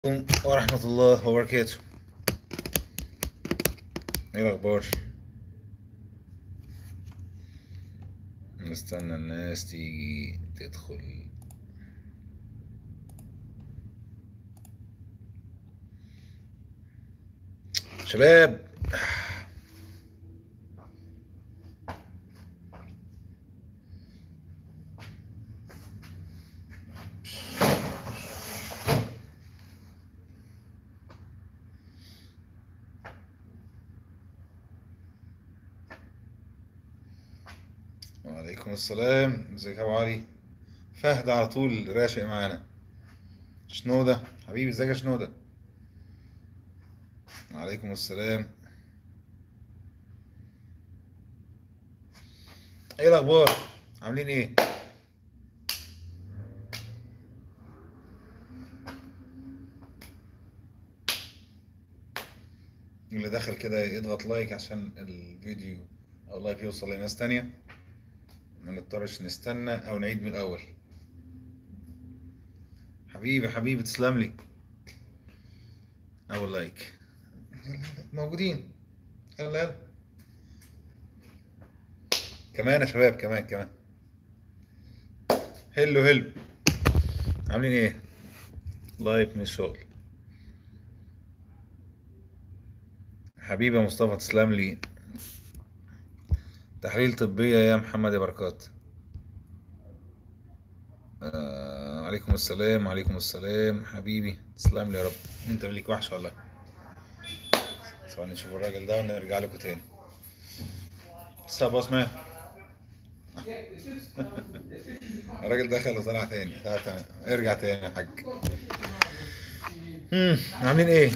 عليكم ورحمة الله وبركاته ايه الأخبار؟ نستنى الناس تيجي تدخل شباب وعليكم السلام ازيك يا ابو علي فهد على طول راشق معانا شنودة حبيبي ازيك يا شنودة وعليكم السلام ايه الاخبار عاملين ايه اللي دخل كده يضغط لايك عشان الفيديو او لايك يوصل لناس تانية ما نضطرش نستنى او نعيد من الاول حبيبي حبيبي تسلم لي او لايك موجودين يلا يلا كمان يا شباب كمان كمان هلو هلو عاملين ايه لايف من الشغل حبيبي يا مصطفى تسلم لي تحليل طبية يا محمد يا بركات آه عليكم السلام عليكم السلام حبيبي تسلم لي يا رب انت ليك وحش والله ثواني نشوف الراجل ده ونرجع لكم تاني بس يا باص مان الراجل دخل وطلع تاني تعال تاني ارجع تاني يا حاج مم، عاملين ايه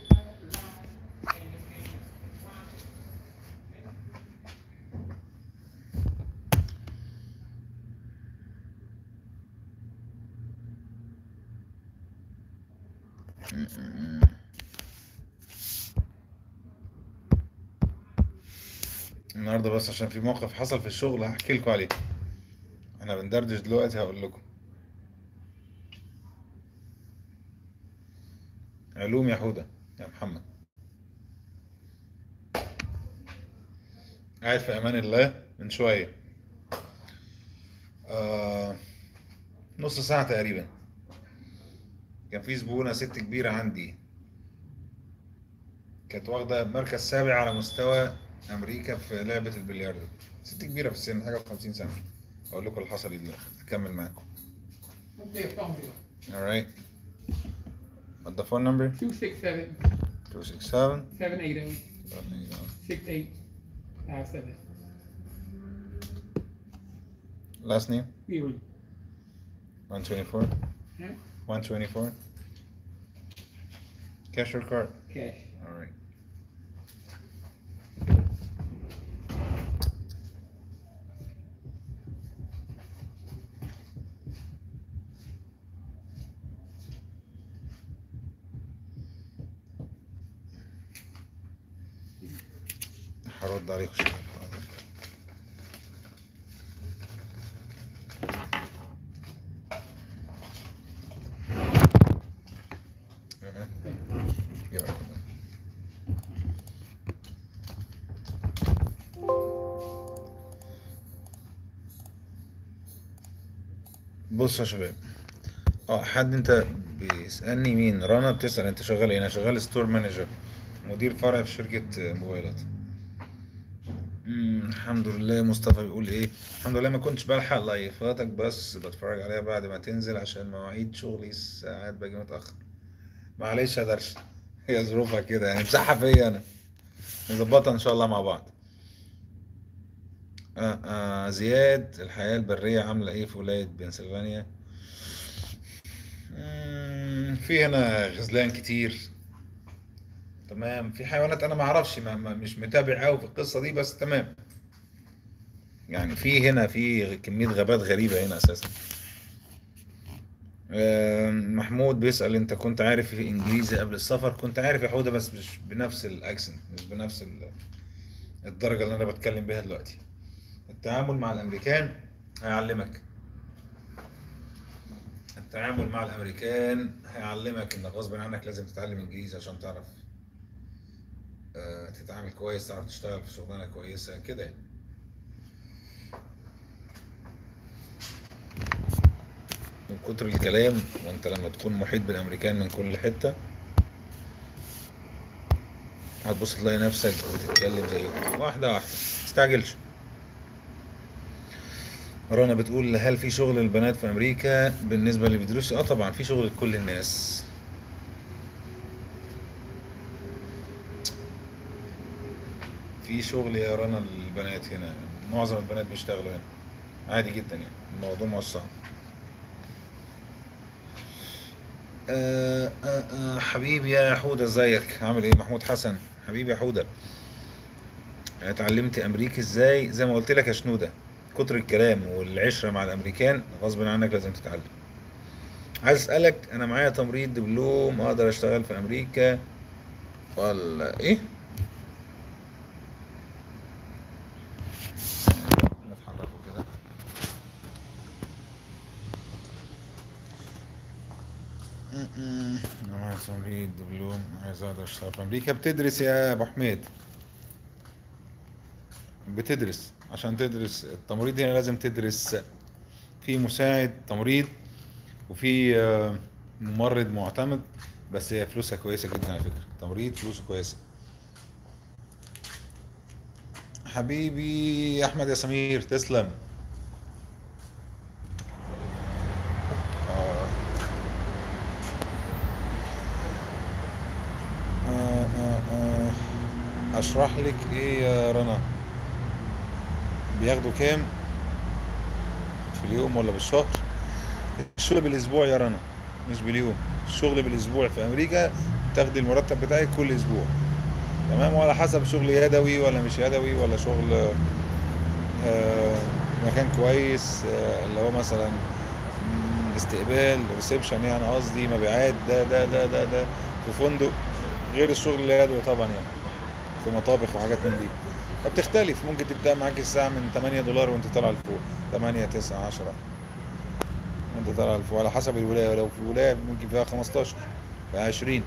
النهارده بس عشان في موقف حصل في الشغل هحكي لكم عليه احنا بندردش دلوقتي هقول لكم علوم يا حودة يا محمد قاعد في امان الله من شويه آه نص ساعه تقريبا كان في زبونه ست كبيره عندي كانت واخده مركز سابع على مستوى امريكا في لعبه البلياردو ست كبيره في السن حاجه و50 سنه اقول لكم اللي حصل ايه دلوقتي اكمل معاكم Okay, phone bill. alright what the phone number 267 267 780 6857. last name Weary. 124 Huh? 124 cash or card Cash. alright هرد عليكم شوية حاضر. أها. يلا. بص يا شباب اه حد انت بيسألني مين رنا بتسأل انت شغال ايه انا شغال ستور مانجر مدير فرع في شركة موبايلات مم، الحمد لله مصطفى بيقول ايه الحمد لله ما كنتش بلحق لايفاتك بس بتفرج عليها بعد ما تنزل عشان مواعيد شغلي ساعات باجي متأخر معلش يا درش هي ظروفها كده يعني مساحة فيا انا نظبطها ان شاء الله مع بعض آه آه زياد الحياة البرية عاملة ايه في ولاية بنسلفانيا مم، في هنا غزلان كتير تمام في حيوانات انا ما اعرفش ما ما- مش متابع قوي في القصه دي بس تمام يعني في هنا في كميه غابات غريبه هنا اساسا آم، محمود بيسأل انت كنت عارف انجليزي قبل السفر كنت عارف يا حوده بس مش بنفس الاكسنت مش بنفس ال- الدرجه اللي انا بتكلم بيها دلوقتي التعامل مع الامريكان هيعلمك التعامل مع الامريكان هيعلمك انك غصب عنك لازم تتعلم انجليزي عشان تعرف آه، تتعامل كويس تعرف تشتغل في شغلانه كويسه كده يعني. من كتر الكلام وانت لما تكون محيط بالامريكان من كل حته هتبص تلاقي نفسك بتتكلم زيهم واحده واحده متستعجلش رنا بتقول هل في شغل للبنات في امريكا بالنسبه اللي بيدرسوا اه طبعا في شغل لكل الناس في شغل يا رنا للبنات هنا معظم البنات بيشتغلوا هنا عادي جدا يعني الموضوع موسع آه آه آه حبيبي يا حودة ازيك عامل ايه محمود حسن حبيبي يا حودة اتعلمت امريكي ازاي زي ما قلت لك يا شنودة كتر الكلام والعشرة مع الامريكان غصب عنك لازم تتعلم عايز اسألك انا معايا تمريض دبلوم اقدر اشتغل في امريكا ولا ايه نتحركوا كده م-م. انا معايا تمريض دبلوم عايز اقدر اشتغل في امريكا بتدرس يا ابو حميد بتدرس عشان تدرس التمريض هنا لازم تدرس في مساعد تمريض وفي آه، ممرض معتمد بس هي فلوسها كويسة جدا على فكرة تمريض فلوسه كويسة حبيبي يا احمد يا سمير تسلم آه. آه آه آه. اشرح لك ايه يا رنا بياخدوا كام في اليوم ولا بالشهر الشغل بالاسبوع يا رنا مش باليوم الشغل بالاسبوع في امريكا تاخدي المرتب بتاعك كل اسبوع تمام وعلى حسب شغل يدوي ولا مش يدوي ولا شغل آه، مكان كويس آه، اللي هو مثلا مم، استقبال ريسبشن يعني قصدي مبيعات ده ده ده ده ده في فندق غير الشغل اليدوي طبعا يعني في مطابخ وحاجات من دي فبتختلف ممكن تبدأ معاك الساعة من 8 دولار وانت طالع لفوق 8 9 10 وانت طالع لفوق على حسب الولاية لو في ولاية ممكن فيها 15 فيها 20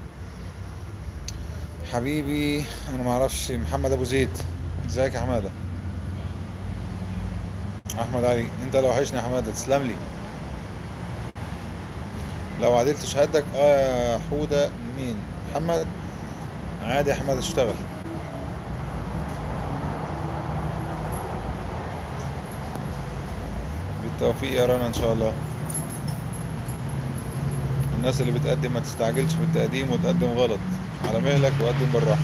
حبيبي انا ما اعرفش محمد ابو زيد ازيك يا حماده احمد علي انت لو وحشني يا حماده تسلم لي لو عدلت شهادتك اه يا حوده مين محمد عادي يا حماده اشتغل بالتوفيق يا رنا ان شاء الله الناس اللي بتقدم ما تستعجلش في التقديم وتقدم غلط على مهلك وقدم بالراحه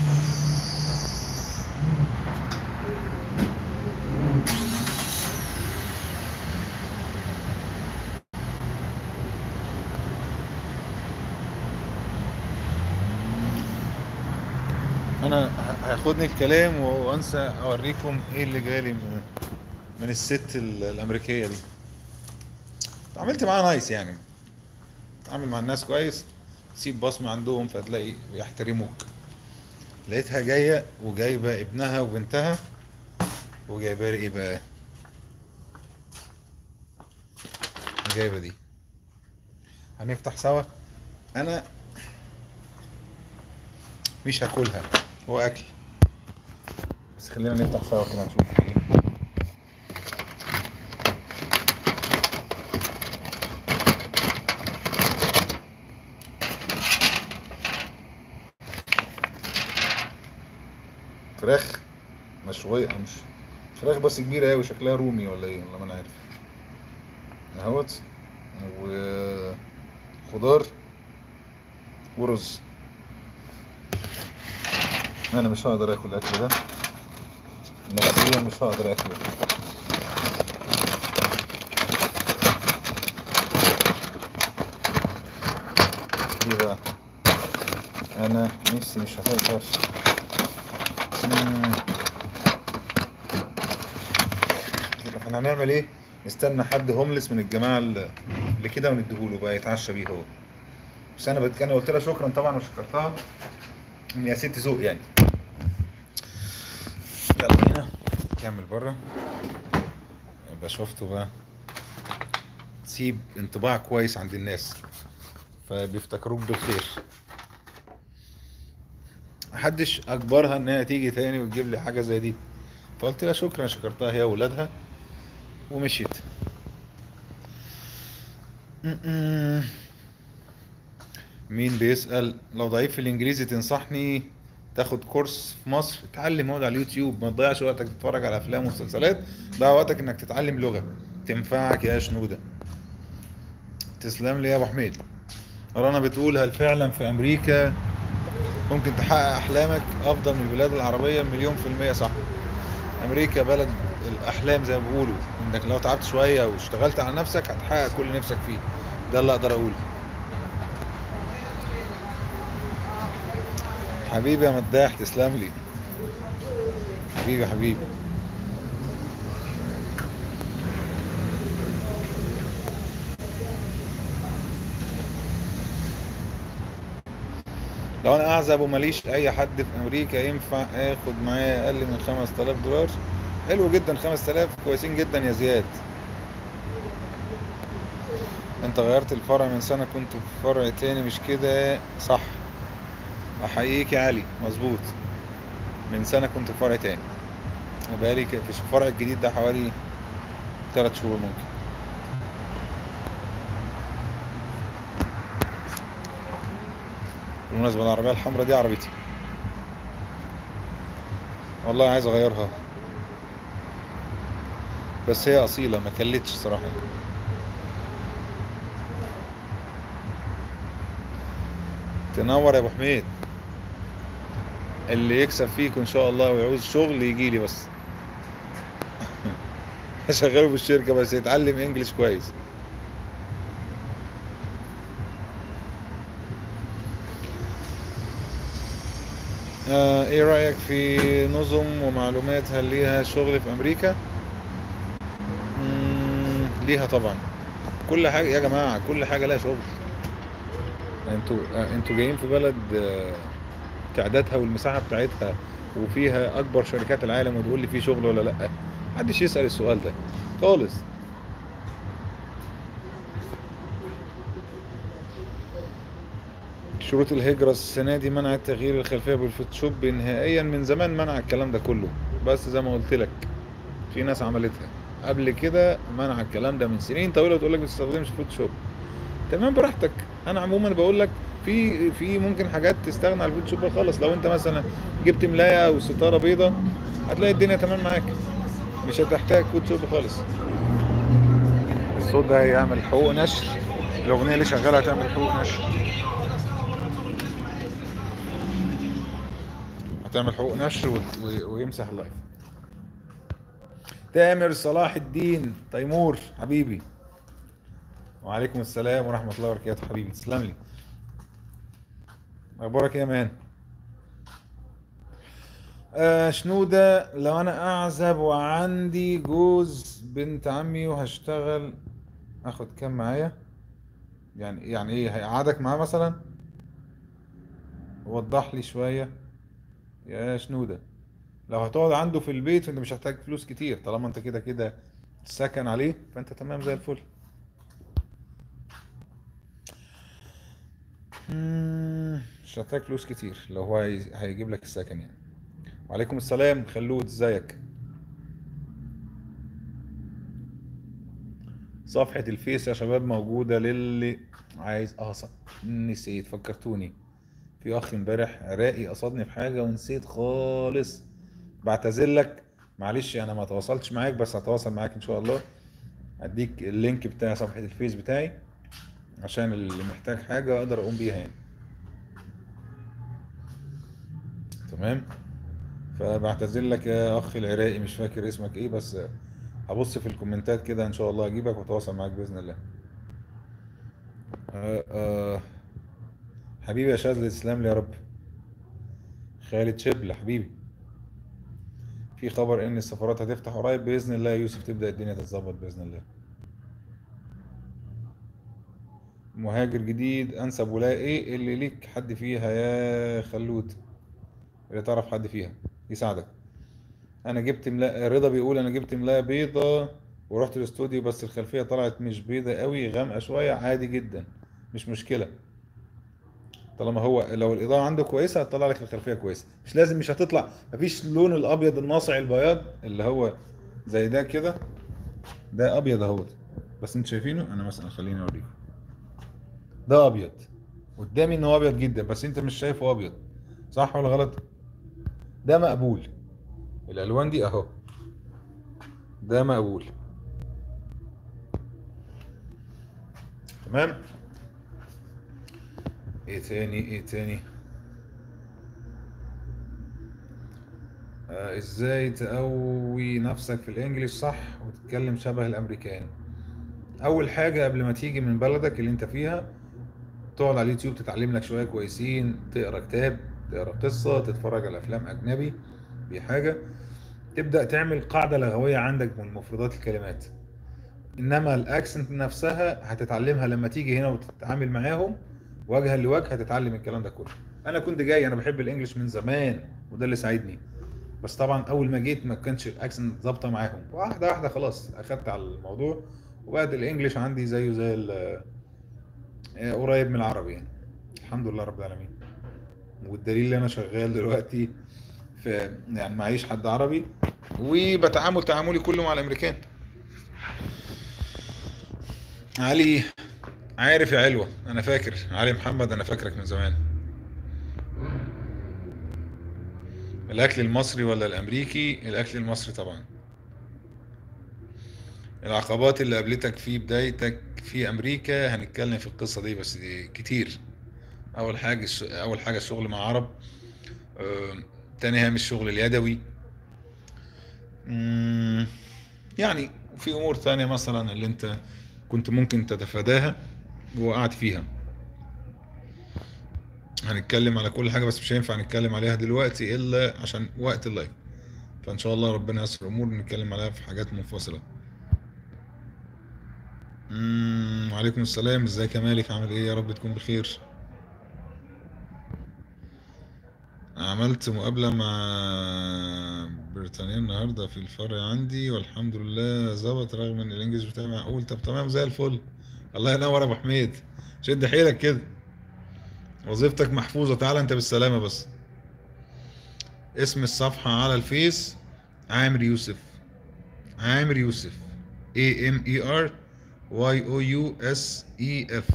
انا ه- هياخدني الكلام وانسى اوريكم ايه اللي جالي من من الست ال- الامريكيه دي عملت معاها نايس يعني تعامل مع الناس كويس تسيب بصمة عندهم فتلاقي يحترموك لقيتها جاية وجايبة ابنها وبنتها وجايبة لي ايه بقى جايبة دي هنفتح سوا انا مش هاكلها هو اكل بس خلينا نفتح سوا كده نشوف ايه فراخ مشوية مش فراخ بس كبيرة أوي شكلها رومي ولا إيه والله ما أنا عارف اهوت وخضار ورز أنا مش هقدر آكل الأكل ده نفسيا مش هقدر آكله دي بقى أنا نفسي مش هتقدر مم. احنا هنعمل ايه نستنى حد هوملس من الجماعه اللي اللي كده ونديهوله بقى يتعشى بيه هو بس انا بت... انا قلت لها شكرا طبعا وشكرتها ان يا ست ذوق يعني يلا هنا كمل بره يبقى شفته بقى تسيب انطباع كويس عند الناس فبيفتكروك بالخير محدش اجبرها انها تيجي تاني وتجيب لي حاجه زي دي فقلت لها شكرا شكرتها هي واولادها ومشيت م-م. مين بيسأل لو ضعيف في الانجليزي تنصحني تاخد كورس في مصر اتعلم اقعد على اليوتيوب ما تضيعش وقتك تتفرج على افلام ومسلسلات ضيع وقتك انك تتعلم لغة تنفعك يا شنودة تسلم لي يا ابو حميد رنا بتقول هل فعلا في امريكا ممكن تحقق احلامك افضل من البلاد العربية مليون في المية صح امريكا بلد الاحلام زي ما بيقولوا انك لو تعبت شوية واشتغلت على نفسك هتحقق كل اللي نفسك فيه ده اللي اقدر اقوله حبيبي يا مداح تسلم لي حبيبي حبيبي لو انا اعزب وماليش اي حد في امريكا ينفع اخد معايا اقل من 5000 دولار حلو جدا 5000 كويسين جدا يا زياد انت غيرت الفرع من سنة كنت في فرع تاني مش كده صح احييك يا علي مظبوط من سنة كنت في فرع تاني بقالي ك- في الفرع الجديد ده حوالي ثلاث شهور ممكن بالمناسبة العربية الحمراء دي عربيتي والله عايز اغيرها بس هي اصيلة ما كلتش صراحة تنور يا ابو حميد اللي يكسب فيك ان شاء الله ويعوز شغل يجي لي بس هشغله في الشركة بس يتعلم انجليش كويس آه ايه رأيك في نظم ومعلومات هل ليها شغل في امريكا مم ليها طبعا كل حاجة يا جماعة كل حاجة لها شغل انتوا آه، انتوا جايين في بلد آه، تعدادها والمساحة بتاعتها وفيها اكبر شركات العالم وتقول لي في شغل ولا لا محدش يسأل السؤال ده خالص شروط الهجرة السنة دي منعت تغيير الخلفية بالفوتوشوب نهائيا من زمان منع الكلام ده كله بس زي ما قلت لك في ناس عملتها قبل كده منع الكلام ده من سنين طويلة وتقول لك ما تستخدمش فوتوشوب تمام براحتك انا عموما بقول لك في في ممكن حاجات تستغنى عن الفوتوشوب خالص لو انت مثلا جبت ملاية او ستارة بيضة هتلاقي الدنيا تمام معاك مش هتحتاج فوتوشوب خالص الصوت ده هيعمل حقوق نشر الاغنية اللي شغالة هتعمل حقوق نشر هتعمل حقوق نشر وت- و- ويمسح اللايف تامر صلاح الدين تيمور حبيبي وعليكم السلام ورحمة الله وبركاته حبيبي تسلم لي أخبارك إيه يا مان آه شنودة لو أنا أعزب وعندي جوز بنت عمي وهشتغل أخد كام معايا يعني يعني إيه هيقعدك معاه مثلا وضح لي شوية يا شنودة لو هتقعد عنده في البيت فأنت مش هتحتاج فلوس كتير طالما أنت كده كده سكن عليه فأنت تمام زي الفل مم، مش هتحتاج فلوس كتير لو هو هي- هيجيب لك السكن يعني وعليكم السلام خلود ازيك صفحة الفيس يا شباب موجودة للي عايز اه صح نسيت فكرتوني في اخ امبارح عراقي قصدني في حاجة ونسيت خالص بعتذر لك معلش انا ما تواصلتش معاك بس هتواصل معاك ان شاء الله اديك اللينك بتاع صفحة الفيس بتاعي عشان اللي محتاج حاجة اقدر اقوم بيها يعني تمام فبعتذر لك يا اخي العراقي مش فاكر اسمك ايه بس هبص في الكومنتات كده ان شاء الله اجيبك واتواصل معاك باذن الله آه آه حبيبي يا شاذلي تسلم لي يا رب خالد شبل حبيبي في خبر ان السفارات هتفتح قريب باذن الله يا يوسف تبدا الدنيا تتظبط باذن الله مهاجر جديد انسب ولاية ايه اللي ليك حد فيها يا خلود اللي تعرف حد فيها يساعدك انا جبت ملا رضا بيقول انا جبت ملاية بيضة ورحت الاستوديو بس الخلفيه طلعت مش بيضه قوي غامقه شويه عادي جدا مش مشكله طالما هو لو الاضاءه عنده كويسه هتطلع لك الخلفيه كويسه مش لازم مش هتطلع مفيش لون الابيض الناصع البياض اللي هو زي ده كده ده ابيض اهوت بس انتوا شايفينه انا مثلا خليني اوريكم ده ابيض قدامي ان هو ابيض جدا بس انت مش شايفه ابيض صح ولا غلط ده مقبول الالوان دي اهو ده مقبول تمام ايه تاني ايه تاني آه ازاي تقوي نفسك في الانجليش صح وتتكلم شبه الامريكان اول حاجة قبل ما تيجي من بلدك اللي انت فيها تقعد على اليوتيوب تتعلم لك شوية كويسين تقرا كتاب تقرا قصة تتفرج على افلام اجنبي دي حاجة تبدأ تعمل قاعدة لغوية عندك من مفردات الكلمات انما الاكسنت نفسها هتتعلمها لما تيجي هنا وتتعامل معاهم وجها لوجه هتتعلم الكلام ده كله انا كنت جاي انا بحب الانجليش من زمان وده اللي ساعدني بس طبعا اول ما جيت ما كانش الاكسنت ظابطه معاهم واحده واحده خلاص اخدت على الموضوع وبقت الانجليش عندي زيه زي ال- آه، قريب من العربي يعني الحمد لله رب العالمين والدليل ان انا شغال دلوقتي في يعني معيش حد عربي وبتعامل تعاملي كله مع الامريكان علي عارف يا علوة انا فاكر علي محمد انا فاكرك من زمان الاكل المصري ولا الامريكي الاكل المصري طبعا العقبات اللي قابلتك في بدايتك في امريكا هنتكلم في القصة دي بس دي كتير اول حاجة الش- اول حاجة الشغل مع عرب آه، تاني هام الشغل اليدوي مم، يعني في امور تانية مثلا اللي انت كنت ممكن تتفاداها وقعت فيها هنتكلم على كل حاجة بس مش هينفع نتكلم عليها دلوقتي إلا عشان وقت اللايف فإن شاء الله ربنا يسر الأمور نتكلم عليها في حاجات منفصلة امم وعليكم السلام ازيك يا مالك عامل ايه يا رب تكون بخير عملت مقابلة مع بريطانيا النهاردة في الفرع عندي والحمد لله ظبط رغم ان الانجليزي بتاعي معقول طب تمام زي الفل الله ينور يا ابو حميد شد حيلك كده وظيفتك محفوظة تعالى انت بالسلامة بس اسم الصفحة على الفيس عامر يوسف عامر يوسف A M E R Y O U S E F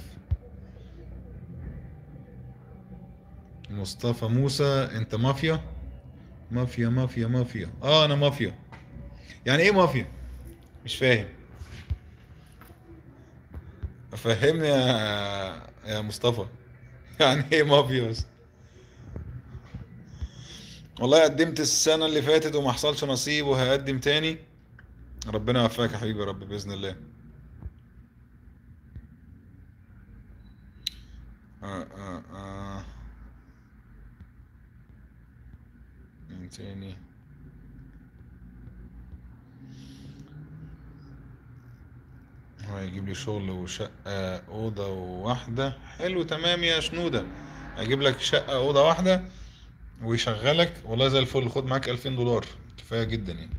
مصطفى موسى انت مافيا مافيا مافيا مافيا اه انا مافيا يعني ايه مافيا مش فاهم فهمني يا يا مصطفى يعني ايه مافيا بس والله قدمت السنة اللي فاتت وما حصلش نصيب وهقدم تاني ربنا يوفقك يا حبيبي يا رب بإذن الله آه آه آه. مين تاني هو هيجيب لي شغل وشقة أوضة واحدة حلو تمام يا شنودة هجيب لك شقة أوضة واحدة ويشغلك والله زي الفل خد معاك 2000 دولار كفاية جدا يعني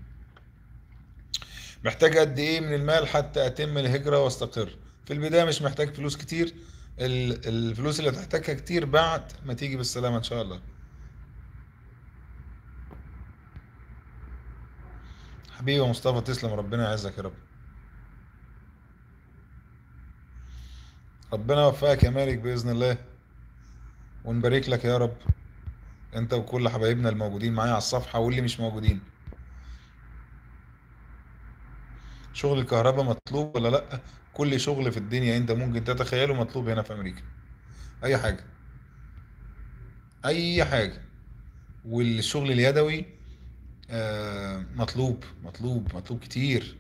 محتاج قد ايه من المال حتى اتم الهجرة واستقر في البداية مش محتاج فلوس كتير ال- الفلوس اللي هتحتاجها كتير بعد ما تيجي بالسلامة ان شاء الله حبيبي يا مصطفى تسلم ربنا يعزك يا رب ربنا يوفقك يا مالك بإذن الله ونبارك لك يا رب انت وكل حبايبنا الموجودين معايا على الصفحة واللي مش موجودين شغل الكهرباء مطلوب ولا لا كل شغل في الدنيا انت ممكن تتخيله مطلوب هنا في امريكا اي حاجة اي حاجة والشغل اليدوي آه، مطلوب مطلوب مطلوب كتير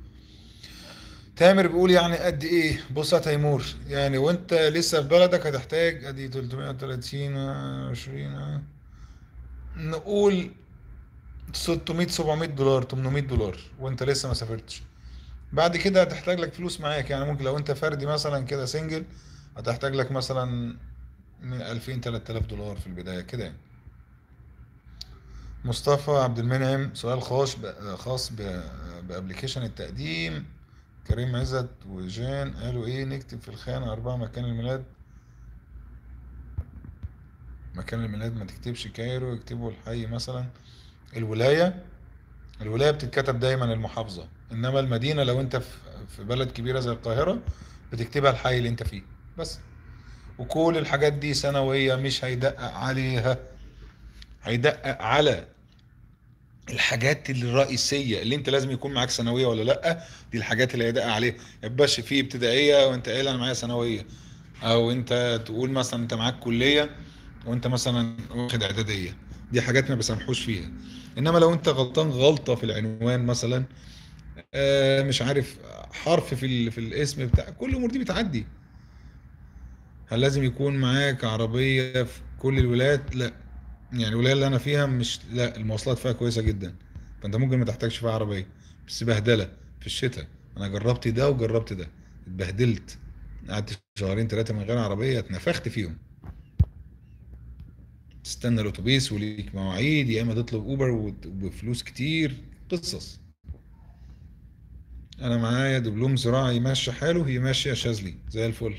تامر بيقول يعني قد ايه بص يا تيمور يعني وانت لسه في بلدك هتحتاج ادي 330 آه، 20 آه، نقول 600 700 دولار 800 دولار وانت لسه ما سافرتش بعد كده هتحتاج لك فلوس معاك يعني ممكن لو انت فردي مثلا كده سنجل هتحتاج لك مثلا من 2000 3000 دولار في البداية كده يعني مصطفى عبد المنعم سؤال خاص ب- خاص ب- بابلكيشن التقديم كريم عزت وجان قالوا ايه نكتب في الخانة أربعة مكان الميلاد مكان الميلاد ما تكتبش كايرو يكتبوا الحي مثلا الولاية الولاية بتتكتب دايما المحافظة انما المدينة لو انت في في بلد كبيرة زي القاهرة بتكتبها الحي اللي انت فيه بس وكل الحاجات دي سنوية مش هيدقق عليها هيدقق على الحاجات الرئيسية اللي انت لازم يكون معاك ثانوية ولا لا دي الحاجات اللي هيدقق عليها يبقاش في ابتدائية وانت قايل انا معايا ثانوية او انت تقول مثلا انت معاك كلية وانت مثلا واخد اعدادية دي حاجات ما بسامحوش فيها انما لو انت غلطان غلطة في العنوان مثلا آه، مش عارف حرف في ال- في الاسم بتاع كل الامور دي بتعدي هل لازم يكون معاك عربية في كل الولايات لا يعني الولاية اللي انا فيها مش لا المواصلات فيها كويسة جدا فانت ممكن ما تحتاجش فيها عربية بس بهدلة في الشتاء انا جربت ده وجربت ده اتبهدلت قعدت شهرين ثلاثة من غير عربية اتنفخت فيهم تستنى الاتوبيس وليك مواعيد يا اما تطلب اوبر وت- وبفلوس كتير قصص انا معايا دبلوم زراعي يمشي حاله هي ماشيه شاذلي زي الفل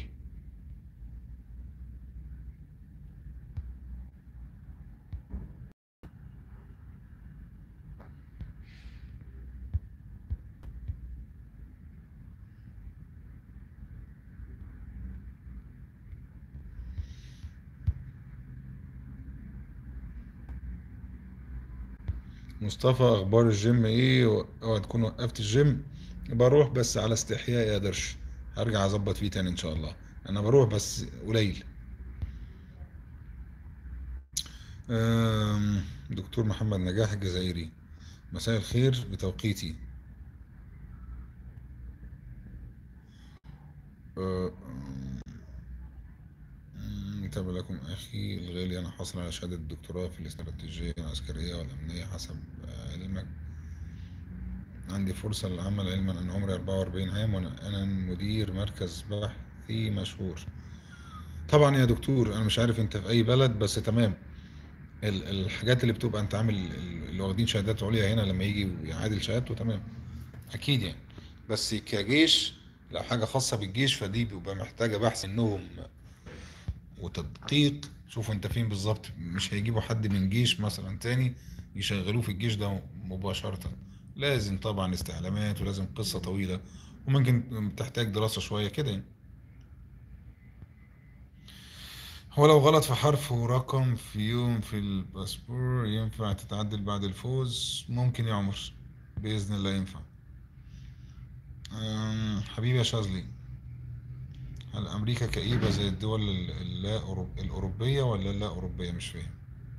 مصطفى اخبار الجيم ايه اوعى تكون وقفت الجيم بروح بس على استحياء يا درش هرجع اظبط فيه تاني ان شاء الله انا بروح بس قليل أم، دكتور محمد نجاح الجزائري مساء الخير بتوقيتي أه، أم، متابع لكم أخي الغالي أنا حاصل على شهادة الدكتوراه في الاستراتيجية العسكرية والأمنية حسب علمك عندي فرصة للعمل علما أن عمري 44 عام وأنا أنا مدير مركز بحثي مشهور طبعا يا دكتور أنا مش عارف أنت في أي بلد بس تمام ال- الحاجات اللي بتبقى أنت عامل ال- اللي واخدين شهادات عليا هنا لما يجي ويعادل شهادته تمام أكيد يعني بس كجيش لو حاجة خاصة بالجيش فدي بيبقى محتاجة بحث إنهم وتدقيق شوفوا انت فين بالظبط مش هيجيبوا حد من جيش مثلا تاني يشغلوه في الجيش ده مباشرة لازم طبعا استعلامات ولازم قصة طويلة وممكن تحتاج دراسة شوية كده يعني هو لو غلط في حرف ورقم في يوم في الباسبور ينفع تتعدل بعد الفوز ممكن يا عمر بإذن الله ينفع أم، حبيبي يا شاذلي هل أمريكا كئيبة زي الدول ال- اللا أوروب- الأوروبية ولا لا أوروبية مش فاهم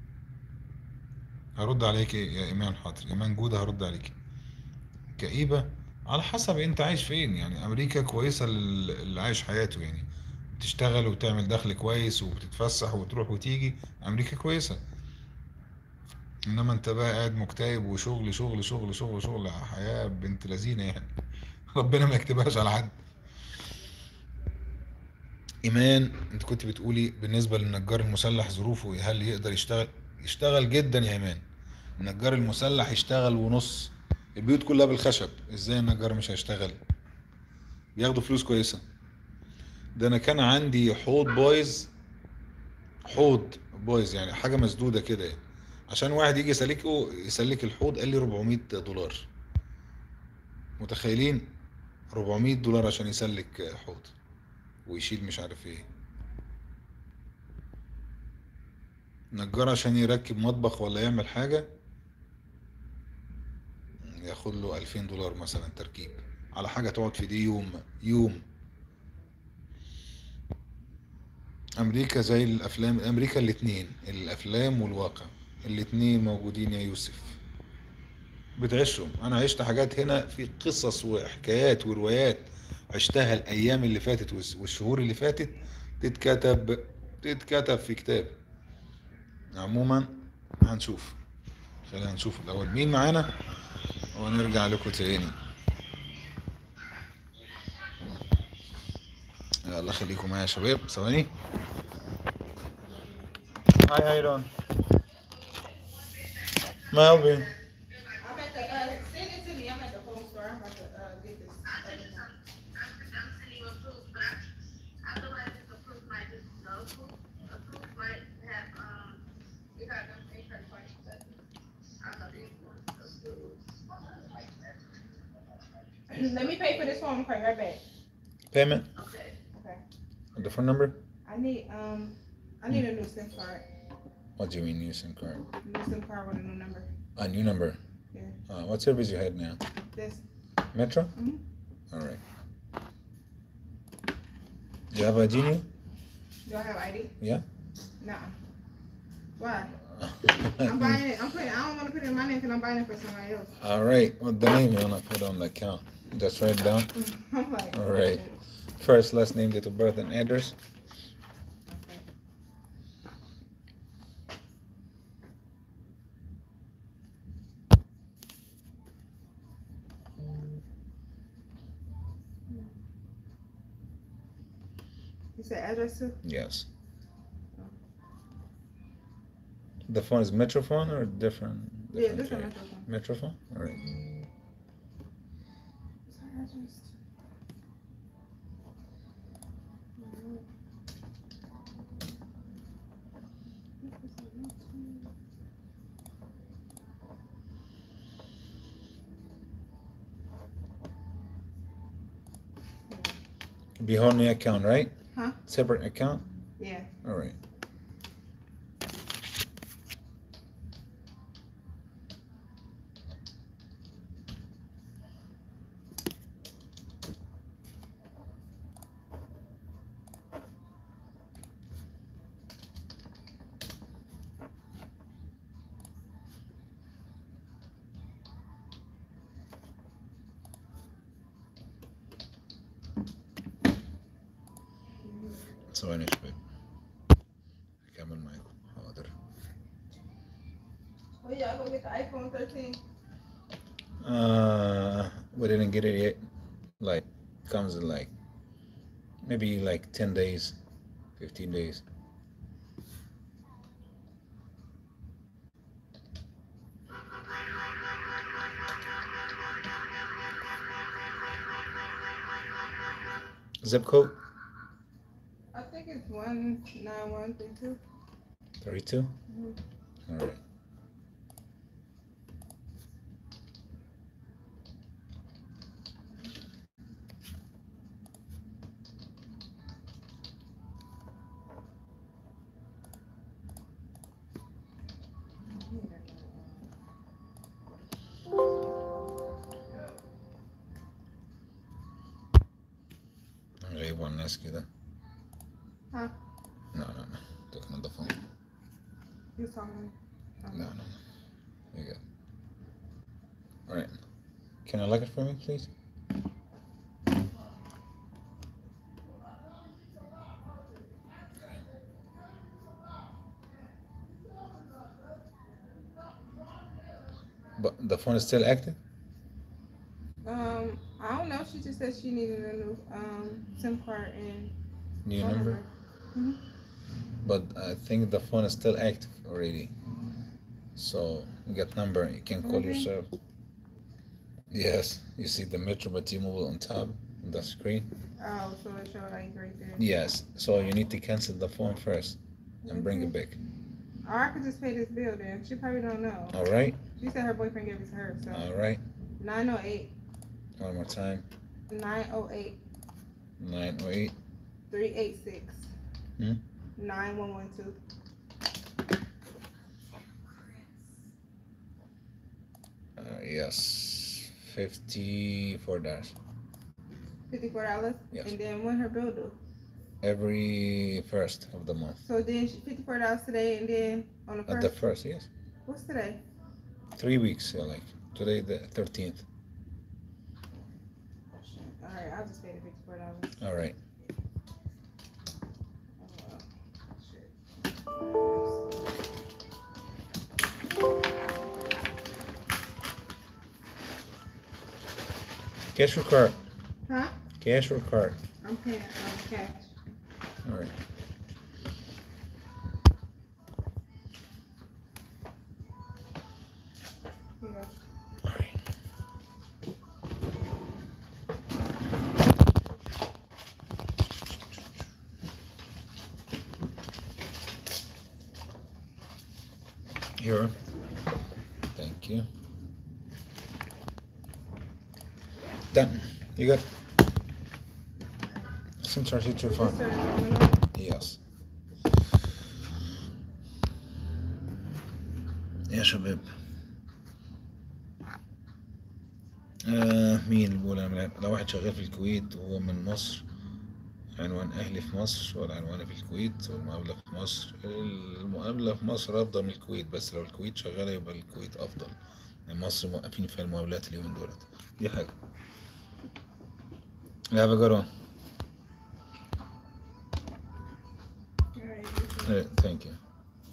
هرد عليك يا إيمان حاضر إيمان جودة هرد عليك كئيبة على حسب أنت عايش فين يعني أمريكا كويسة لل- اللي عايش حياته يعني بتشتغل وبتعمل دخل كويس وبتتفسح وتروح وتيجي أمريكا كويسة إنما أنت بقى قاعد مكتئب وشغل شغل شغل شغل شغل حياة بنت لذينة يعني ربنا ما يكتبهاش على حد إيمان أنت كنت بتقولي بالنسبة للنجار المسلح ظروفه هل يقدر يشتغل؟ يشتغل جدا يا إيمان النجار المسلح يشتغل ونص البيوت كلها بالخشب إزاي النجار مش هيشتغل؟ بياخدوا فلوس كويسة ده أنا كان عندي حوض بايظ حوض بايظ يعني حاجة مسدودة كده يعني عشان واحد يجي يسلكه يسلك الحوض قال لي 400 دولار متخيلين 400 دولار عشان يسلك حوض ويشيل مش عارف ايه نجار عشان يركب مطبخ ولا يعمل حاجة ياخد له 2000 دولار مثلا تركيب على حاجة تقعد في دي يوم يوم أمريكا زي الأفلام أمريكا الاتنين الأفلام والواقع الاتنين موجودين يا يوسف بتعيشهم أنا عشت حاجات هنا في قصص وحكايات وروايات عشتها الأيام اللي فاتت والس- والشهور اللي فاتت تتكتب تتكتب في كتاب عموما هنشوف خلينا نشوف الأول مين معانا ونرجع لكم تاني يلا خليكم معايا يا شباب ثواني هاي هاي رون Melvin I'm at the, uh, send it to me, I'm at the phone store. Let me pay for this one. I'm coming right back. Payment? Okay. The phone number? I need um, I need a new SIM card. What do you mean new SIM card? New SIM card with a new number. A new number? Yeah. Uh, what service you had now? This. Metro? Mhm. All right. Do you have a Genius? Do I have ID? Yeah. Nah. Why? I'm buying it. I'm putting. I don't want to put it in my name because I'm buying it for somebody else. All right. What the name you wanna put on the account? Just write it down. I'm like. All right. First, last name, date of birth, and address. Okay. You said address too? Yes. The phone is Metrophone or different? Yeah, this different one. carrier? Metrophone. All right. Be whole new account, right? Huh? Separate account. Yeah. All right. ثواني شوي كمل معاكم حاضر Well, y'all go get the iPhone 13. Uh, we didn't get it yet. Like, comes in like maybe like 10 days, 15 days. Zip code I think it's 19132. 32. Mhm. All right. غريب على الناس كده Huh? No, no, no. Talking on the phone. You talking? No, no, no. You good. All right. Can I look it for me, please? But the phone is still active? Um, I don't know. She just said she needed a new um SIM card and New phone number? Mhm. But I think the phone is still active already. So you get number, you can call Okay. yourself. Yes, you see the Metro by T-Mobile on top of the screen. Oh, so it showed like right there. Yes, so you need to cancel the phone first and bring it back. Or I could just pay this bill then. She probably don't know. All right, She said her boyfriend gave it to her. So all right. 908 One more time. 908 Nine oh eight. 386 Hmm? 9112. Uh, yes, fifty-four dollars Fifty-four dollars. Yes. And then when her bill due? every first of the month. So then she fifty-four dollars today, and then on the At first. the first, yes. What's today? Three weeks, uh, like today, the thirteenth. All right, I'll just pay the fifty-four dollars. All right. Cash or card? Huh? Cash or card? I'm paying um, cash. All right. Here you go. All right. Here. Thank you. done you got center sheet your phone Yes. يا شباب آه مين اللي بيقول انا من- لو واحد شغال في الكويت وهو من مصر عنوان اهلي في مصر ولا عنواني في الكويت والمقابلة في مصر المقابلة في مصر افضل من الكويت بس لو الكويت شغالة يبقى الكويت افضل يعني مصر موقفين فيها المقابلات اليومين دولت دي حاجة يا بجرون ثانك يو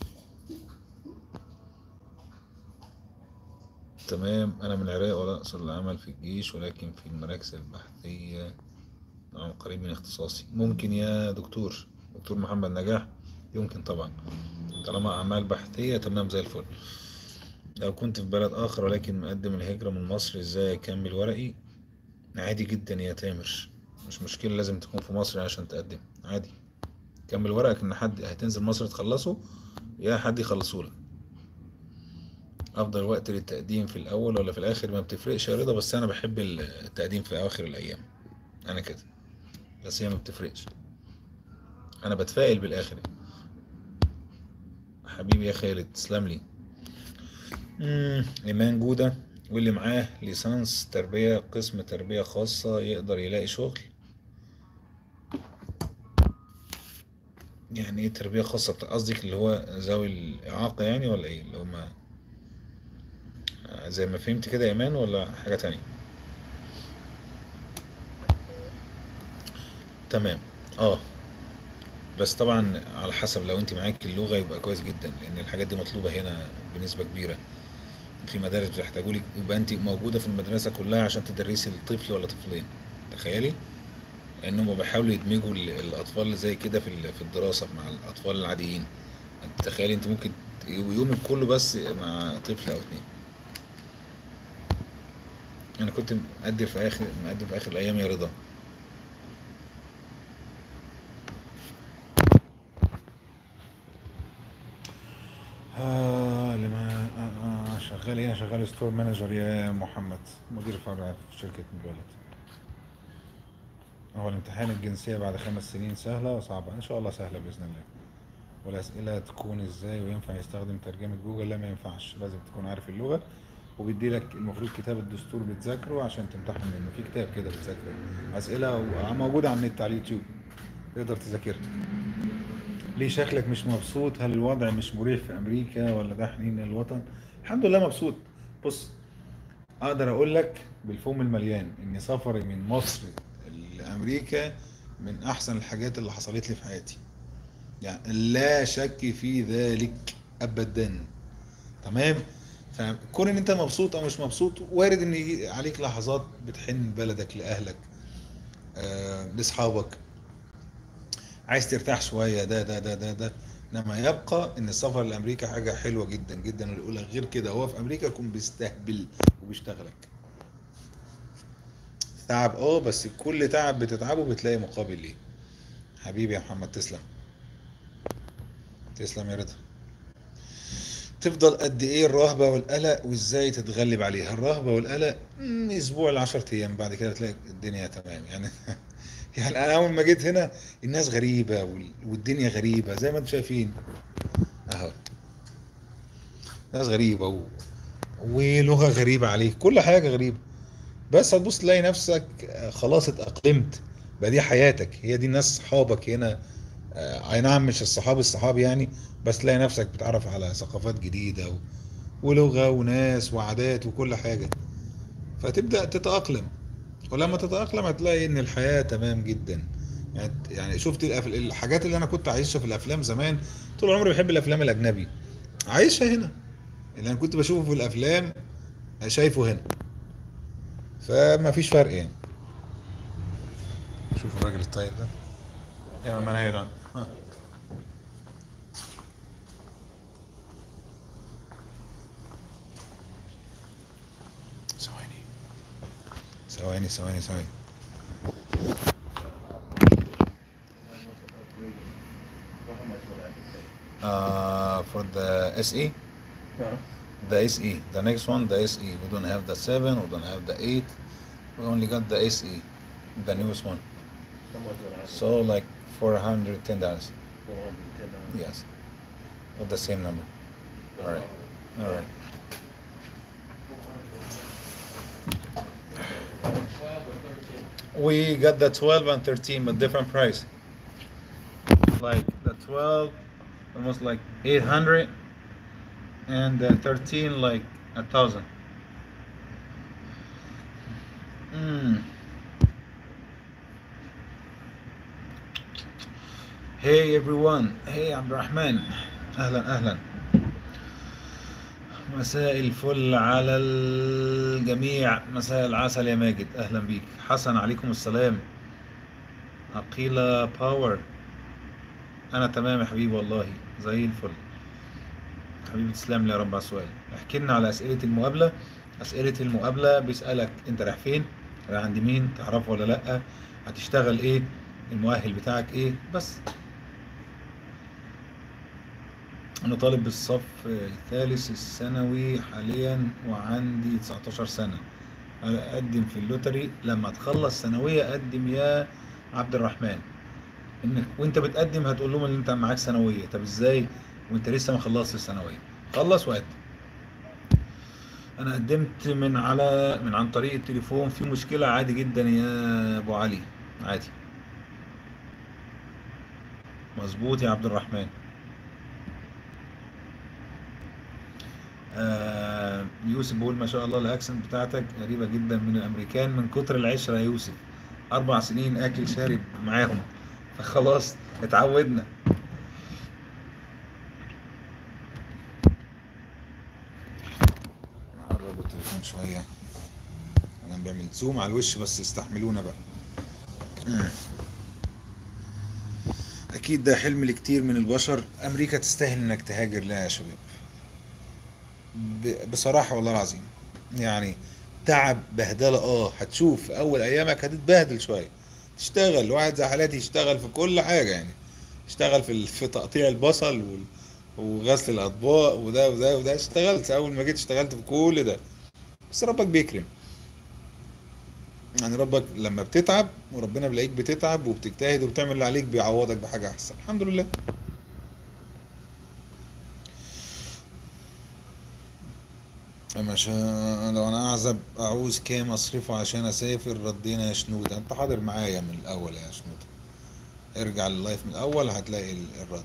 تمام أنا من العراق ولا أقصد العمل في الجيش ولكن في المراكز البحثية نعم قريب من اختصاصي ممكن يا دكتور دكتور محمد نجاح يمكن طبعا طالما أعمال بحثية تمام زي الفل لو كنت في بلد آخر ولكن مقدم الهجرة من مصر إزاي أكمل ورقي عادي جدا يا تامر مش مشكلة لازم تكون في مصر عشان تقدم عادي كمل ورقك إن حد هتنزل مصر تخلصه يا حد يخلصه لك افضل وقت للتقديم في الاول ولا في الاخر ما بتفرقش يا رضا بس انا بحب التقديم في اواخر الايام انا كده بس هي ما بتفرقش انا بتفائل بالاخر حبيبي يا خالد تسلم لي مم، ايمان جوده واللي معاه ليسانس تربيه قسم تربيه خاصه يقدر يلاقي شغل يعني ايه تربيه خاصه قصدك اللي هو ذوي الاعاقه يعني ولا ايه اللي هم زي ما فهمت كده يا ايمان ولا حاجة تانية تمام اه بس طبعا على حسب لو انت معاك اللغة يبقى كويس جدا لان الحاجات دي مطلوبة هنا بنسبة كبيرة في مدارس بيحتاجوا لك يبقى انت موجودة في المدرسة كلها عشان تدرسي الطفل ولا طفلين تخيلي انهم بيحاولوا يدمجوا ال- الاطفال اللي زي كده في ال- في الدراسة مع الاطفال العاديين تخيلي انت ممكن يومك كله بس مع طفل او اتنين انا كنت مقدم في اخر مقدم في اخر الايام يا رضا آه لما آه آه شغال ايه شغال ستور مانجر يا محمد مدير فرع في شركة موبايلات هو الامتحان الجنسية بعد خمس سنين سهلة وصعبة ان شاء الله سهلة بإذن الله والأسئلة تكون ازاي وينفع يستخدم ترجمة جوجل لا ما ينفعش لازم تكون عارف اللغة وبيدي لك المفروض كتاب الدستور بتذاكره عشان تمتحن منه في كتاب كده بتذاكره أسئلة موجودة على النت على اليوتيوب تقدر تذاكرها ليه شكلك مش مبسوط هل الوضع مش مريح في أمريكا ولا ده حنين الوطن الحمد لله مبسوط بص أقدر أقول لك بالفم المليان إن سفري من مصر لأمريكا من أحسن الحاجات اللي حصلت لي في حياتي يعني لا شك في ذلك أبدا تمام فكون ان انت مبسوط او مش مبسوط وارد ان يجي عليك لحظات بتحن بلدك لاهلك آه، لاصحابك عايز ترتاح شويه ده ده ده ده ده انما يبقى ان السفر لامريكا حاجه حلوه جدا جدا واللي يقول لك غير كده هو في امريكا يكون بيستهبل وبيشتغلك تعب اه بس كل تعب بتتعبه بتلاقي مقابل ليه حبيبي يا محمد تسلم تسلم يا رضا تفضل قد ايه الرهبة والقلق وازاي تتغلب عليها الرهبة والقلق مم، اسبوع لعشرة ايام بعد كده تلاقي الدنيا تمام يعني يعني انا اول ما جيت هنا الناس غريبة وال- والدنيا غريبة زي ما انتم شايفين اهو ناس غريبة و... ولغة غريبة عليك كل حاجة غريبة بس هتبص تلاقي نفسك آه، خلاص اتأقلمت بقى دي حياتك هي دي الناس صحابك هنا آه، اي نعم مش الصحاب الصحاب يعني بس تلاقي نفسك بتعرف على ثقافات جديدة و... ولغة وناس وعادات وكل حاجة فتبدأ تتأقلم ولما تتأقلم هتلاقي ان الحياة تمام جدا يعني يعني شفت الأف- الحاجات اللي انا كنت عايشها في الافلام زمان طول عمري بحب الافلام الاجنبي عايشها هنا اللي انا كنت بشوفه في الافلام شايفه هنا فما فيش فرق يعني شوف الراجل الطيب ده يا مان هيران ثواني ثواني ثواني ثواني Uh, for the SE, the SE, the next one, the SE. We don't have the 7, we don't have the 8. We only got the SE, the newest one. How much would I? So like four hundred ten dollars. Four hundred and ten dollars. Yes. With the same number. All right. All right. We got the 12 and 13, but different price. Like the 12, almost like 800, and the 13, like a thousand. Mm. Hey everyone. Hey عبد الرحمن. أهلا أهلا. مساء الفل على الجميع مساء العسل يا ماجد اهلا بيك حسن عليكم السلام عقيلة باور انا تمام يا حبيبي والله زي الفل حبيبي تسلم لي يا رب على السؤال احكي لنا على اسئلة المقابلة اسئلة المقابلة بيسألك انت رايح فين رايح عند مين تعرفه ولا لا هتشتغل ايه المؤهل بتاعك ايه بس أنا طالب بالصف الثالث الثانوي حاليا وعندي 19 سنة أقدم في اللوتري لما تخلص ثانوية قدم يا عبد الرحمن إنك وأنت بتقدم هتقول لهم إن أنت معاك ثانوية طب إزاي وأنت لسه ما خلصتش الثانوية خلص وقدم أنا قدمت من على من عن طريق التليفون في مشكلة عادي جدا يا أبو علي عادي مظبوط يا عبد الرحمن آه يوسف بيقول ما شاء الله الاكسنت بتاعتك قريبه جدا من الامريكان من كتر العشره يا يوسف اربع سنين اكل شارب معاهم فخلاص اتعودنا نقرب التليفون شويه انا بعمل زوم على الوش بس استحملونا بقى اكيد ده حلم لكتير من البشر امريكا تستاهل انك تهاجر لها يا شباب ب- بصراحة والله العظيم يعني تعب بهدلة اه هتشوف في اول ايامك هتتبهدل شوية تشتغل واحد زي حالاتي يشتغل في كل حاجة يعني اشتغل في ال- في تقطيع البصل وال- وغسل الاطباق وده وده وده اشتغلت اول ما جيت اشتغلت في كل ده بس ربك بيكرم يعني ربك لما بتتعب وربنا بيلاقيك بتتعب وبتجتهد وبتعمل اللي عليك بيعوضك بحاجة احسن الحمد لله عشان لو انا اعزب اعوز كام اصرفه عشان اسافر ردينا يا شنودة انت حاضر معايا من الاول يا شنودة ارجع لللايف من الاول هتلاقي ال- الرد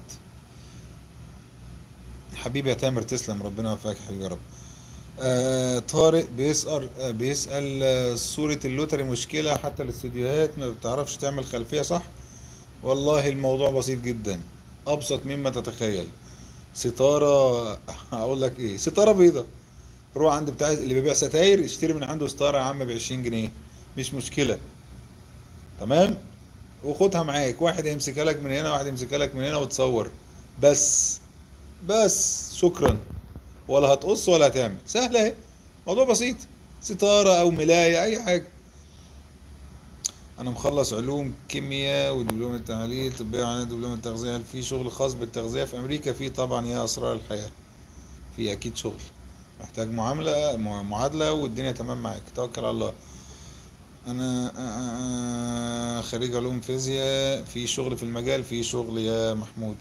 حبيبي يا تامر تسلم ربنا يوفقك يا حبيبي يا رب آه طارق بيسأل آه بيسأل آه صورة اللوتري مشكلة حتى الاستديوهات ما بتعرفش تعمل خلفية صح والله الموضوع بسيط جدا ابسط مما تتخيل ستارة هقول لك ايه ستارة بيضة روح عند بتاع اللي بيبيع ستاير اشتري من عنده ستاره يا عم ب 20 جنيه مش مشكله تمام وخدها معاك واحد يمسكها لك من هنا واحد يمسكها لك من هنا وتصور بس بس شكرا ولا هتقص ولا هتعمل سهله اهي موضوع بسيط ستاره او ملايه اي حاجه انا مخلص علوم كيمياء ودبلوم التحاليل طبيه عن دبلوم التغذيه هل في شغل خاص بالتغذيه في امريكا في طبعا يا اسرار الحياه في اكيد شغل محتاج معاملة مع- معادلة والدنيا تمام معاك توكل على الله أنا آه، آه، خريج علوم فيزياء في شغل في المجال في شغل يا محمود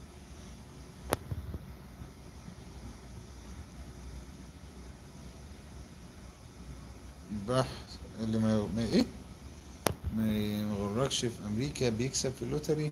بحث اللي ما, ما ايه ما يغركش في امريكا بيكسب في اللوتري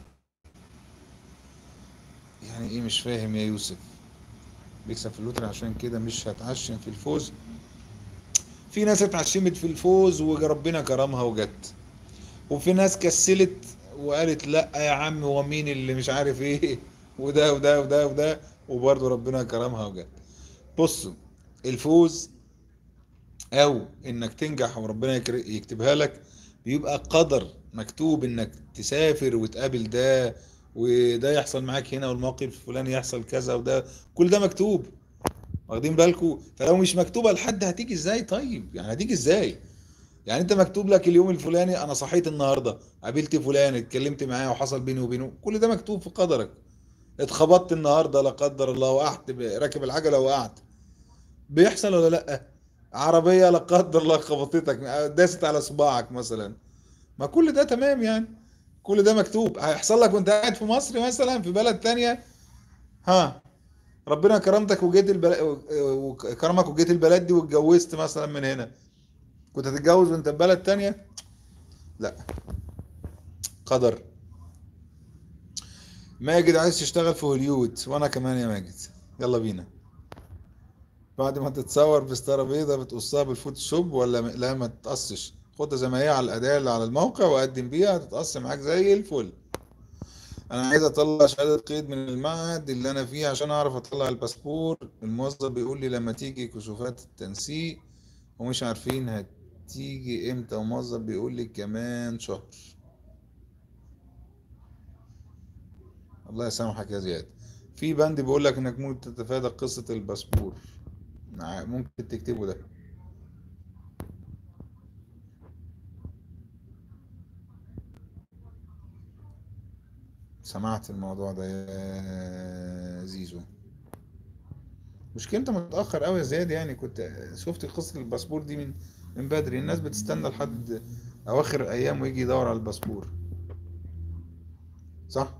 يعني ايه مش فاهم يا يوسف بيكسب في اللوتري عشان كده مش هتعشم في الفوز في ناس اتعشمت في الفوز وربنا كرمها وجت وفي ناس كسلت وقالت لا يا عم هو مين اللي مش عارف ايه وده وده وده وده وبرضه ربنا كرمها وجت بصوا الفوز او انك تنجح وربنا يكر- يكتبها لك بيبقى قدر مكتوب انك تسافر وتقابل ده وده يحصل معاك هنا والموقف الفلاني يحصل كذا وده كل ده مكتوب واخدين بالكم فلو مش مكتوبه لحد هتيجي ازاي طيب يعني هتيجي ازاي يعني انت مكتوب لك اليوم الفلاني انا صحيت النهارده قابلت فلان اتكلمت معاه وحصل بيني وبينه كل ده مكتوب في قدرك اتخبطت النهارده لا قدر الله وقعت ب- راكب العجله وقعت بيحصل ولا لا عربيه لا قدر الله خبطتك داست على صباعك مثلا ما كل ده تمام يعني كل ده مكتوب هيحصل لك وانت قاعد في مصر مثلا في بلد تانية ها ربنا كرمتك وجيت البلد وكرمك وجيت البلد دي واتجوزت مثلا من هنا كنت هتتجوز وانت في بلد تانية لا قدر ماجد عايز تشتغل في هوليود وانا كمان يا ماجد يلا بينا بعد ما تتصور بستاره بيضة بتقصها بالفوتوشوب ولا م- لا ما تتقصش خدها زي ما هي على الاداة اللي على الموقع وقدم بيها هتتقص معاك زي الفل انا عايز اطلع شهادة قيد من المعهد اللي انا فيه عشان اعرف اطلع الباسبور الموظف بيقول لي لما تيجي كشوفات التنسيق ومش عارفين هتيجي امتى وموظف بيقول لي كمان شهر الله يسامحك يا زياد في بند بيقول لك انك ممكن تتفادى قصة الباسبور ع- ممكن تكتبه ده سمعت الموضوع ده يا زيزو مشكلة انت متأخر قوي يا زياد يعني كنت شفت قصة الباسبور دي من من بدري الناس بتستنى لحد اواخر الايام ويجي يدور على الباسبور صح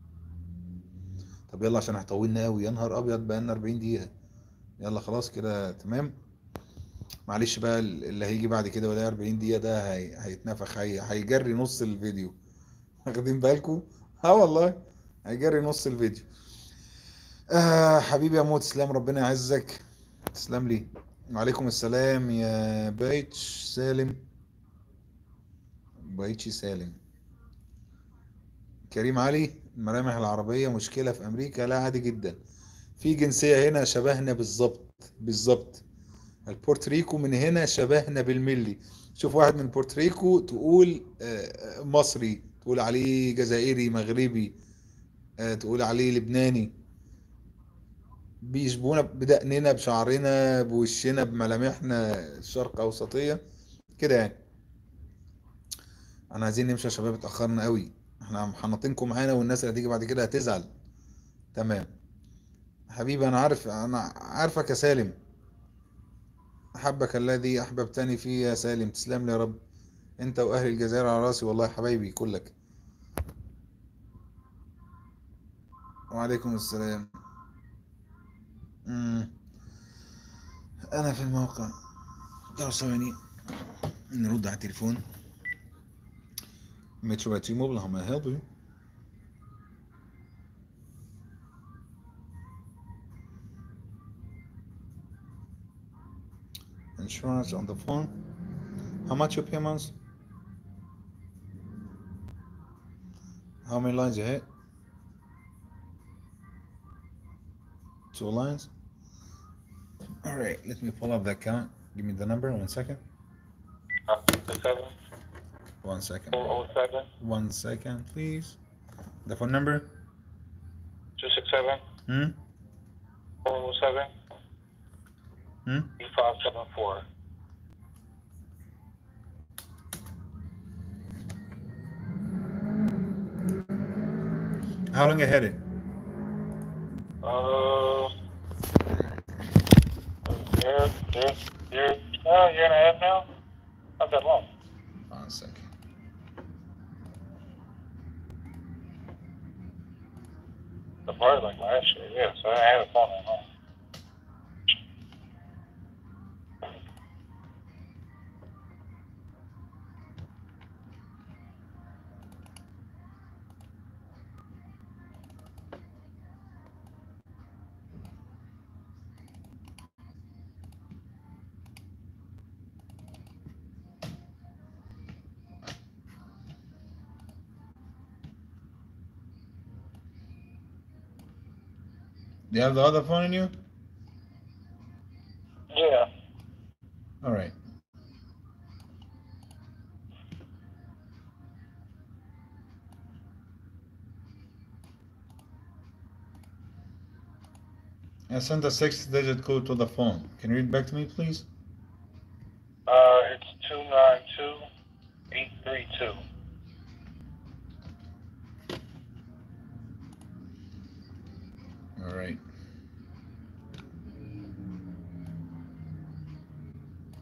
طب يلا عشان هطولنا قوي يا نهار ابيض بقالنا 40 دقيقة يلا خلاص كده تمام معلش بقى اللي هيجي بعد كده ولا 40 دقيقة ده هي... هيتنفخ هي... هيجري نص الفيديو واخدين بالكم اه والله هيجري نص الفيديو آه حبيبي يا موت تسلم ربنا يعزك تسلم لي وعليكم السلام يا بايتش سالم بايتشي سالم كريم علي الملامح العربية مشكلة في أمريكا لا عادي جدا في جنسية هنا شبهنا بالظبط بالظبط البورتريكو من هنا شبهنا بالملي شوف واحد من بورتريكو تقول آه، مصري تقول عليه جزائري مغربي آه، تقول عليه لبناني بيشبهونا بدقننا بشعرنا بوشنا بملامحنا الشرق أوسطية كده يعني احنا عايزين نمشي يا شباب اتأخرنا قوي احنا محنطينكم معانا والناس اللي هتيجي بعد كده هتزعل تمام حبيبي انا عارف انا عارفك يا سالم احبك الذي احببتني فيه يا سالم تسلم لي يا رب انت واهل الجزائر على راسي والله يا حبايبي كلك وعليكم السلام مم. انا في الموقع طب ثواني نرد على التليفون Metro at T-Mobile, how may I help you? Insurance on the phone. How much you pay a month? How many lines you hit? Two lines. All right, let me pull up the account. Give me the number. One second. Uh, seven One second. four oh seven One second, please. The phone number? two six seven Hmm? four oh seven Hmm? eight five seven four. How long you had it? Uh, year, year, year, uh, year and a half now. Not that long. One second. The part like last year, yeah. So I had a phone that long. Do you have the other phone in you? Yeah. All right. I sent a six digit code to the phone. Can you read back to me, please? Uh, it's two nine two eight three two. All right.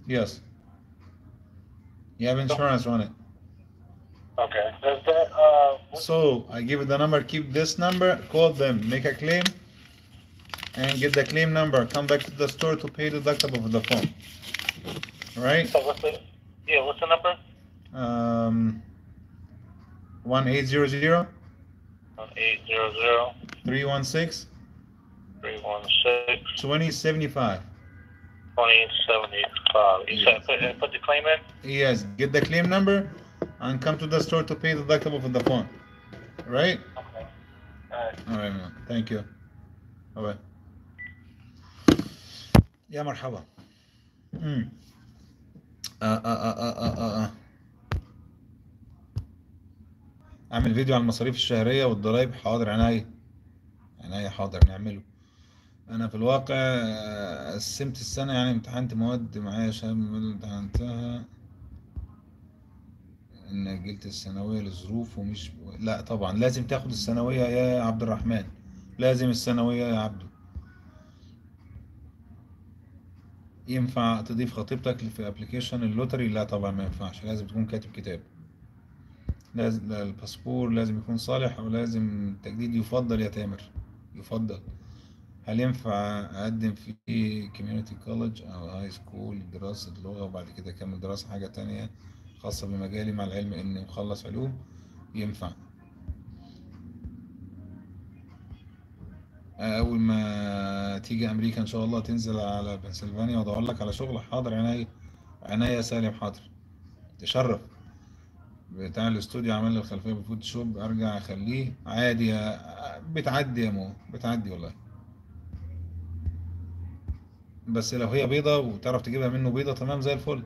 Yes. You have insurance on it. Okay. Does that uh? what- So I give you the number. Keep this number. Call them. Make a claim. And get the claim number. Come back to the store to pay deductible for the phone. All right. So what's the? Yeah. What's the number? Um. One eight zero zero One eight zero zero three one six three one six twenty seventy five. twenty seventy five. You said put put the claim in. Yes. Get the claim number, and come to the store to pay deductible for the phone. All right. Okay. All right. All right, man. Thank you. Bye bye. يا مرحبا. امم آه آه آه آه آه آه آه. اعمل فيديو عن المصاريف الشهرية والضرايب حاضر عينيا عينيا حاضر نعمله انا في الواقع آه، قسمت السنة يعني امتحنت مواد معايا شهادة من المواد اللي امتحنتها ان اجلت الثانوية لظروف ومش لا طبعا لازم تاخد الثانوية يا عبد الرحمن لازم الثانوية يا عبدو ينفع تضيف خطيبتك في ابلكيشن اللوتري لا طبعا ما ينفعش لازم تكون كاتب كتاب لازم لا، الباسبور لازم يكون صالح او لازم التجديد يفضل يا تامر يفضل هل ينفع اقدم في كوميونتي كولج او هاي سكول دراسة لغة وبعد كده اكمل دراسة حاجة تانية خاصة بمجالي مع العلم اني مخلص علوم ينفع اول ما تيجي امريكا ان شاء الله تنزل على بنسلفانيا وادور لك على شغل حاضر عينيا عينيا يا سالم حاضر تشرف بتاع الاستوديو عمل لي الخلفيه بالفوتوشوب ارجع اخليه عادي يا- بتعدي يا مو بتعدي والله بس لو هي بيضة وتعرف تجيبها منه بيضة تمام زي الفل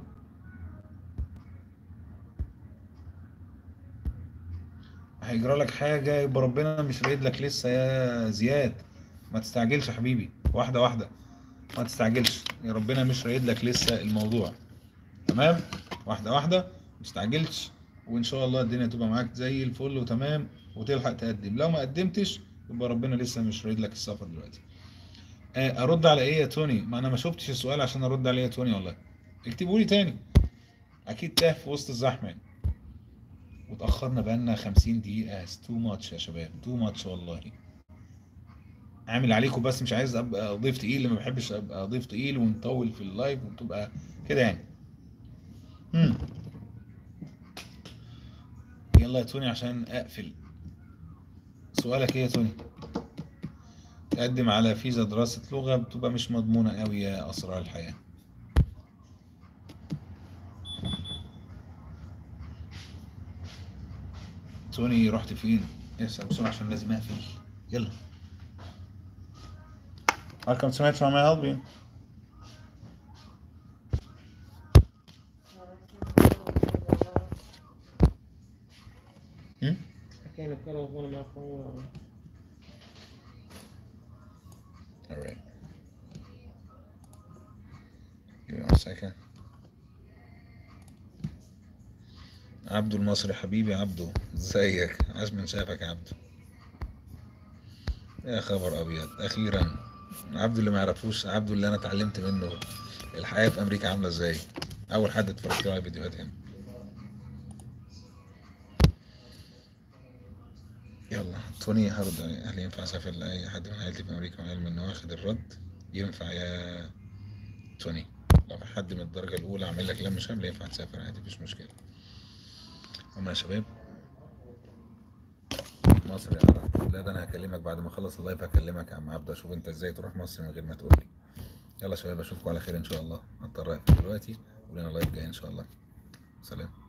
هيجرى لك حاجة يبقى ربنا مش رايد لك لسه يا زياد ما تستعجلش يا حبيبي واحدة واحدة ما تستعجلش يا ربنا مش رايد لك لسه الموضوع تمام واحدة واحدة ما تستعجلش وإن شاء الله الدنيا تبقى معاك زي الفل وتمام وتلحق تقدم لو ما قدمتش يبقى ربنا لسه مش رايد لك السفر دلوقتي آه، ارد على ايه يا توني ما انا ما شفتش السؤال عشان ارد عليه يا توني والله اكتبوا لي تاني اكيد تاه في وسط الزحمه يعني. وتاخرنا بقالنا 50 دقيقه تو ماتش يا شباب تو ماتش والله عامل عليكم بس مش عايز ابقى ضيف تقيل ما بحبش ابقى ضيف تقيل ونطول في اللايف وتبقى كده يعني امم يلا يا توني عشان اقفل سؤالك ايه يا توني تقدم على فيزا دراسة لغة بتبقى مش مضمونة قوي يا أسرار الحياة توني رحت فين؟ اسأل بسرعة عشان لازم أقفل يلا Welcome to Metro, may I help you? Hmm? I came to cut off one of my phone. All right. Give me one second. عبدو المصري حبيبي عبدو ازيك عاش من شافك يا عبدو يا خبر ابيض اخيرا عبدو اللي ما يعرفوش عبدو اللي انا اتعلمت منه الحياه في امريكا عامله ازاي اول حد اتفرجت له على فيديوهات هنا يلا توني هرد عليه هل ينفع اسافر لاي حد من عيلتي في امريكا وعلم انه واخد الرد ينفع يا توني لو في حد من الدرجه الاولى عامل لك لم شامل ينفع تسافر عادي مفيش مشكله اما يا شباب مصر يا عرب لا ده انا هكلمك بعد ما اخلص اللايف هكلمك يا عم عبده اشوف انت ازاي تروح مصر من غير ما تقول لي يلا يا شباب اشوفكم على خير ان شاء الله هضطر اقفل دلوقتي ولنا لايف جاي ان شاء الله سلام